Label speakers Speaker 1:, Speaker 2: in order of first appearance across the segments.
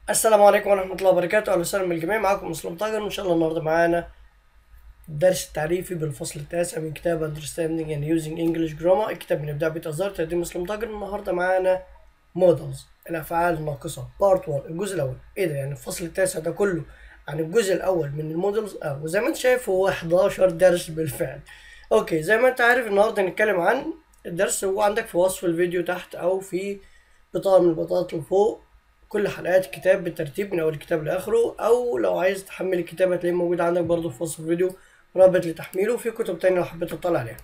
Speaker 1: السلام عليكم ورحمة الله وبركاته أهلا وسهلا بالجميع معاكم مسلم طاجر وإن شاء الله النهاردة معانا الدرس التعريفي بالفصل التاسع من كتاب Understanding and Using English Grammar الكتاب من إبداع بيت أزهر تقديم مسلم طاجر النهاردة معانا Models الأفعال الناقصة Part 1 الجزء الأول إيه ده يعني الفصل التاسع ده كله عن الجزء الأول من المودلز أه وزي ما أنت شايف هو 11 درس بالفعل أوكي زي ما أنت عارف النهاردة هنتكلم عن الدرس هو عندك في وصف الفيديو تحت أو في بطاقة من البطاقات اللي فوق كل حلقات الكتاب بالترتيب من اول الكتاب لاخره او لو عايز تحمل الكتاب هتلاقيه موجود عندك برضه في وصف الفيديو رابط لتحميله في كتب تانية لو حبيت تطلع عليها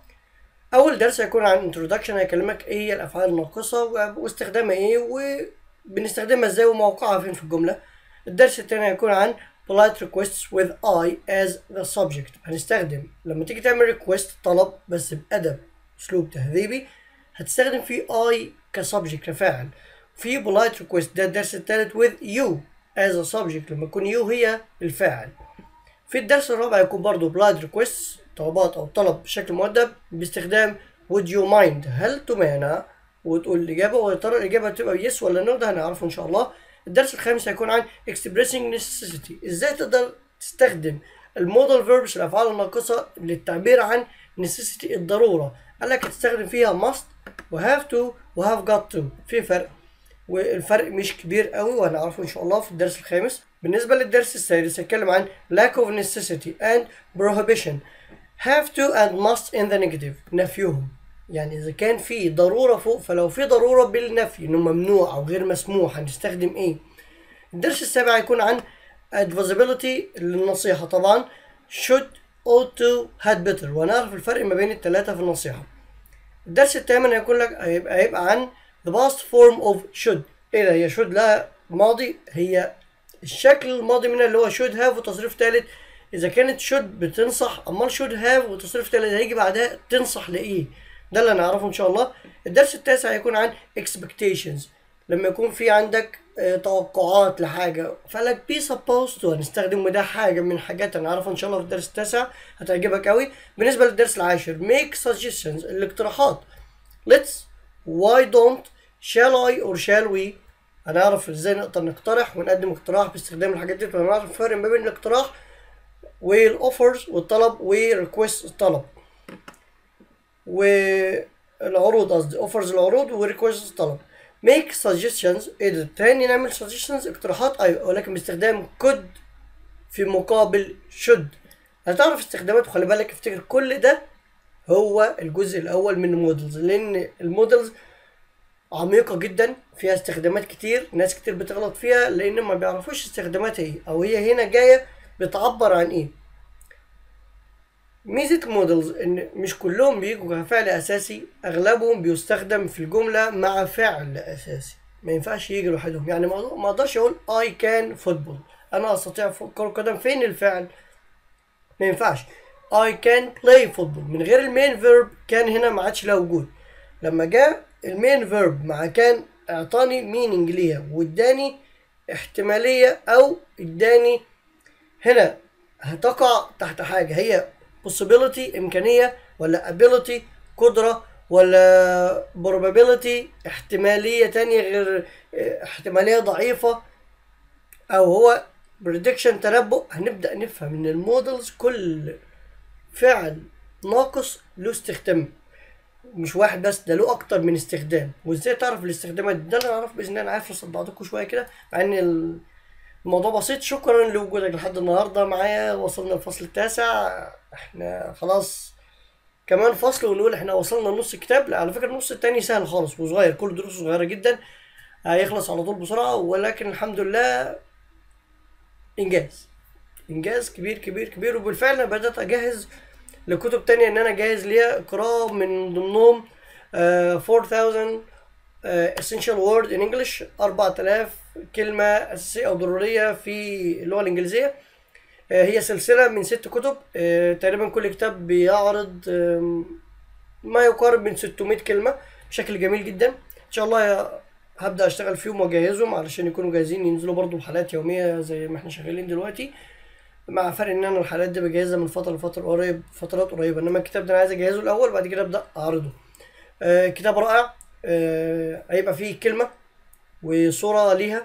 Speaker 1: اول درس هيكون عن introduction هيكلمك ايه هي الافعال الناقصه واستخدامها ايه وبنستخدمها ازاي وموقعها فين في الجمله الدرس التاني هيكون عن polite requests with I as the subject هنستخدم لما تيجي تعمل request طلب بس بأدب أسلوب تهذيبي هتستخدم فيه I كسبجكت كفاعل في polite request ده الدرس الثالث with you as a subject لما يكون you هي الفاعل في الدرس الرابع يكون برضو polite requests طلبات أو طلب بشكل مؤدب باستخدام would you mind هل تمانع وتقول الإجابة ويا ترى الإجابة هتبقى yes ولا no ده هنعرفه إن شاء الله الدرس الخامس هيكون عن expressing necessity إزاي تقدر تستخدم المودال verbs الأفعال الناقصة للتعبير عن necessity الضرورة قال لك هتستخدم فيها must و have to و have got to في فرق والفرق مش كبير قوي وهنعرفه ان شاء الله في الدرس الخامس بالنسبة للدرس السادس هتكلم عن lack of necessity and prohibition have to and must in the negative نفيهم يعني إذا كان في ضرورة فوق فلو في ضرورة بالنفي إنه ممنوع أو غير مسموح هنستخدم إيه؟ الدرس السابع هيكون عن advisability للنصيحة طبعا should ought to had better وهنعرف الفرق ما بين الثلاثة في النصيحة الدرس الثامن هيكون لك هيبقى, هيبقى عن the past form of should ايه ده هي should لها ماضي هي الشكل الماضي منها اللي هو should have وتصريف ثالث اذا كانت should بتنصح امال should have وتصريف ثالث هيجي بعدها تنصح لايه ده اللي هنعرفه ان شاء الله الدرس التاسع هيكون عن expectations لما يكون في عندك اه توقعات لحاجه فلك be supposed to هنستخدم وده حاجه من حاجات هنعرفها ان شاء الله في الدرس التاسع هتعجبك قوي بالنسبه للدرس العاشر make suggestions الاقتراحات let's why don't shall I or shall we هنعرف ازاي نقدر نقترح ونقدم اقتراح باستخدام الحاجات دي وهنعرف الفرق ما بين الاقتراح والاوفرز والطلب وريكوست الطلب والعروض قصدي اوفرز العروض وريكوست الطلب make suggestions ايه ده تاني نعمل suggestions اقتراحات ايوه ولكن باستخدام could في مقابل should هتعرف استخدامات وخلي بالك افتكر كل ده هو الجزء الاول من المودلز لان المودلز عميقة جدا فيها استخدامات كتير ناس كتير بتغلط فيها لان ما بيعرفوش استخداماتها ايه او هي هنا جاية بتعبر عن ايه ميزة المودلز ان مش كلهم بيجوا كفعل اساسي اغلبهم بيستخدم في الجملة مع فعل اساسي ما ينفعش يجي لوحدهم يعني ما اقدرش اقول I can football انا استطيع كرة قدم فين الفعل ما ينفعش I can play football من غير المين فيرب كان هنا ما عادش له وجود لما جاء المين فيرب مع كان اعطاني ميننج ليها واداني احتمالية او اداني هنا هتقع تحت حاجة هي possibility امكانية ولا ability قدرة ولا probability احتمالية تانية غير احتمالية ضعيفة او هو prediction تنبؤ هنبدأ نفهم ان المودلز كل فعل ناقص له استخدام مش واحد بس ده له اكتر من استخدام وازاي تعرف الاستخدامات ده اللي نعرف باذن الله انا عارف نصد بعضكم شويه كده مع ان الموضوع بسيط شكرا لوجودك لحد النهارده معايا وصلنا الفصل التاسع احنا خلاص كمان فصل ونقول احنا وصلنا لنص الكتاب لا على فكره النص التاني سهل خالص وصغير كل دروسه صغيره جدا هيخلص على طول بسرعه ولكن الحمد لله انجاز انجاز كبير كبير كبير وبالفعل انا بدات اجهز لكتب تانية ان انا جاهز ليها قراءة من ضمنهم uh, 4000 uh, essential word in English 4000 كلمة أساسية أو ضرورية في اللغة الإنجليزية uh, هي سلسلة من ست كتب uh, تقريبا كل كتاب بيعرض uh, ما يقارب من 600 كلمة بشكل جميل جدا إن شاء الله هبدأ أشتغل فيهم وأجهزهم علشان يكونوا جاهزين ينزلوا برضو بحلقات يومية زي ما احنا شغالين دلوقتي مع فرق ان انا الحلقات دي بجهزها من فتره لفتره قريب فترات قريبه انما الكتاب ده انا عايز اجهزه الاول بعد كده ابدا اعرضه آه كتاب رائع آه هيبقى فيه كلمه وصوره ليها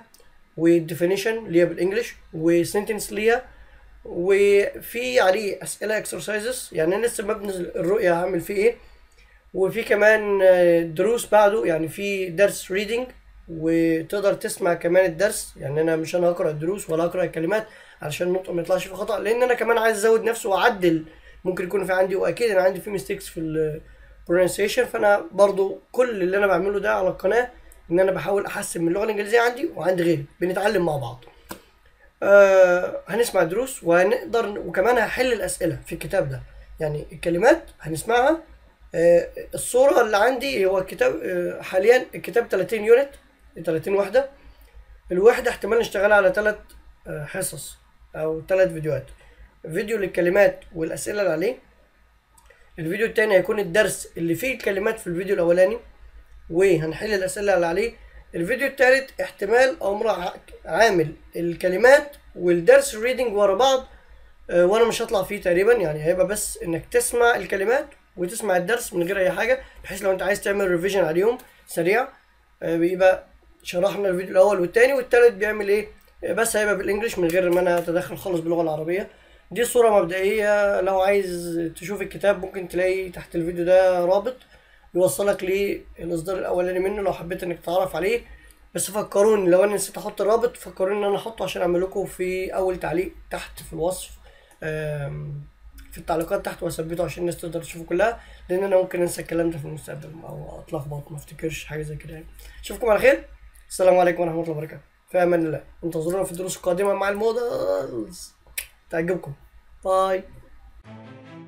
Speaker 1: وديفينيشن اللي هي بالانجلش وسنتنس ليها وفي عليه اسئله اكسرسايزز يعني انا لسه مبني الرؤيه هعمل فيه ايه وفي كمان آه، دروس بعده يعني في درس ريدنج وتقدر تسمع كمان الدرس يعني انا مش انا هقرا الدروس ولا هقرا الكلمات علشان النطق ما يطلعش في خطا لان انا كمان عايز ازود نفسي واعدل ممكن يكون في عندي واكيد انا عندي في ميستيكس في البرونسيشن فانا برضو كل اللي انا بعمله ده على القناه ان انا بحاول احسن من اللغه الانجليزيه عندي وعند غيري بنتعلم مع بعض آه هنسمع دروس وهنقدر وكمان هحل الاسئله في الكتاب ده يعني الكلمات هنسمعها آه الصوره اللي عندي هو الكتاب آه حاليا الكتاب 30 يونت 30 وحده الوحده احتمال نشتغلها على ثلاث آه حصص او ثلاث فيديوهات فيديو للكلمات والاسئله اللي عليه الفيديو التاني هيكون الدرس اللي فيه الكلمات في الفيديو الاولاني وهنحل الاسئله اللي عليه الفيديو التالت احتمال اقوم راح عامل الكلمات والدرس الريدنج ورا بعض آه، وانا مش هطلع فيه تقريبا يعني هيبقى بس انك تسمع الكلمات وتسمع الدرس من غير اي حاجه بحيث لو انت عايز تعمل ريفيجن عليهم سريع آه، بيبقى شرحنا الفيديو الاول والتاني والتالت بيعمل ايه آه، بس هيبقى بالانجلش من غير ما انا اتدخل خالص باللغه العربيه دي صوره مبدئيه لو عايز تشوف الكتاب ممكن تلاقي تحت الفيديو ده رابط يوصلك للاصدار الاولاني منه لو حبيت انك تتعرف عليه بس فكروني لو انا نسيت احط الرابط فكروني ان انا احطه عشان اعمل لكم في اول تعليق تحت في الوصف آم، في التعليقات تحت واثبته عشان الناس تقدر تشوفه كلها لان انا ممكن انسى الكلام ده في المستقبل او اتلخبط ما افتكرش حاجه زي كده يعني اشوفكم على خير السلام عليكم ورحمه الله وبركاته في امان الله انتظرونا في الدروس القادمه مع المودلز تعجبكم باي